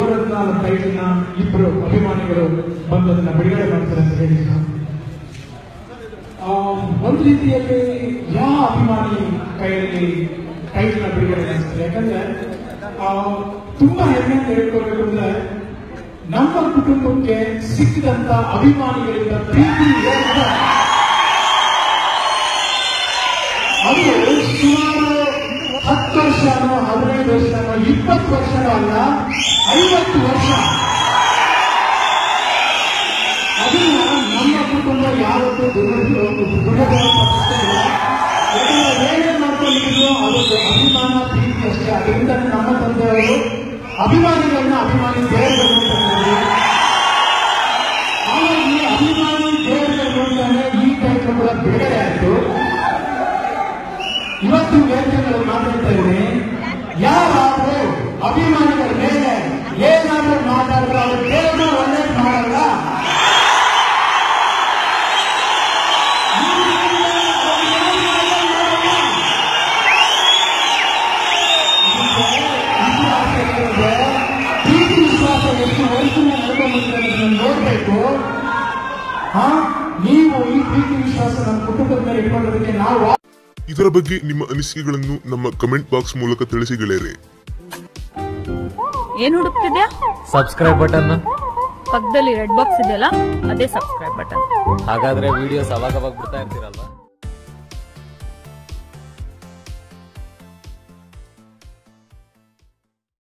ಯುವರತ್ನ ಟೈಟಲ್ನ ಇಬ್ಬರು ಅಭಿಮಾನಿಗಳು ಬಂದು ಅದನ್ನ ಬಿಡುಗಡೆ ಮಾಡ್ತಾರೆ ಅಂತ ಹೇಳಿ ಆ, ಒಂದು ರೀತಿಯಲ್ಲಿ ಯಾವ ಅಭಿಮಾನಿ ಕೈಯಲ್ಲಿ ಟೈಟಲ್ನ ಬಿಡುಗಡೆ ಮಾಡಿಸ್ತಾರೆ ಯಾಕಂದ್ರೆ ಆ, ತುಂಬಾ ಹೆಮ್ಮೆ ಅಂತ ಹೇಳ್ಕೊಳ್ಬೇಕು ಅಂದ್ರೆ ನಮ್ಮ ಕುಟುಂಬಕ್ಕೆ ಸಿಕ್ಕಿದಂತ ಅಭಿಮಾನಿಗಳಿಂದ ಪ್ರೀತಿ ಏನಿದೆ, ಅದು ಸುಮಾರು ಹತ್ತು ವರ್ಷನೋ ಹದಿನೈದು ವರ್ಷನೋ ಇಪ್ಪತ್ತು ವರ್ಷನೋ ಅಲ್ಲ ಐವತ್ತು ವರ್ಷ ಅದನ್ನ ನಮ್ಮ ಕುಟುಂಬ ಯಾವತ್ತೂ ದುರ್ಗಪಡಿಸ್ತಿಲ್ಲ ಯಾಕಂದ್ರೆ ಏನೇ ಮಾಡ್ಕೊಂಡಿದ್ರು ಅದೊಂದು ಅಭಿಮಾನ ಪ್ರೀತಿ ಅಷ್ಟೇ ಅದರಿಂದ ನಮ್ಮ ತಂದೆಯವರು ಅಭಿಮಾನಿಗಳನ್ನ ಅಭಿಮಾನಿ ದೇವರುಗಳು ಅಂತ ಕರೀತಾರೆ. ಹಾಗಾಗಿ ಅಭಿಮಾನಿ ದೇವರುಗಳು ಅಂತಾನೆ ಈ ಟೈಪ್ ಕೂಡ ಬಿಡುಗಡೆ ಆಯ್ತು ಇವತ್ತು ವೇದಿಕೆಗಳು ಮಾತಾಡ್ತಾ ಇದ್ದೀನಿ ಯಾರಾದ್ರೂ ಅಭಿಮಾನಿಗಳ ಮೇಲೆ ಏನಾದ್ರೂ ಮಾತಾಡಿದ್ರೆ ಅವರು ದೇವರು ಒಳ್ಳೇದು ಮಾಡಲ್ಲ ಪ್ರೀತಿ ವಿಶ್ವಾಸ ಎಷ್ಟು ವಯಸ್ಸಿನ ನಡ್ಕೊಂಡ್ಬಂದ್ರೆ ನೋಡ್ಬೇಕು ಹಾ ನೀವು ಈ ಪ್ರೀತಿ ವಿಶ್ವಾಸ ನಮ್ಮ ಕುಟುಂಬದ ಮೇಲೆ ಇಟ್ಕೊಳ್ಳೋದಕ್ಕೆ ನಾವು ಇದರ ಬಗ್ಗೆ ನಿಮ್ಮ ಅನಿಸಿಕೆಗಳನ್ನು ನಮ್ಮ ಕಮೆಂಟ್ ಬಾಕ್ಸ್ ಮೂಲಕ ತಿಳಿಸಿ ಗೆಳೆಯರೆ ಏನ್ ಹುಡುಕ್ತಿದ್ಯಾ ಸಬ್ಸ್ಕ್ರೈಬ್ ಬಟನ್ ಪಕ್ಕದಲ್ಲಿ ರೆಡ್ ಬಾಕ್ಸ್ ಇದೆಯಲ್ಲ ಅದೇ ಸಬ್ಸ್ಕ್ರೈಬ್ ಬಟನ್ ಹಾಗಾದ್ರೆ ವಿಡಿಯೋಸ್ ಅವಾಗ ಅವಾಗ ಬಿಡ್ತಾ ಇರ್ತೀರಲ್ವಾ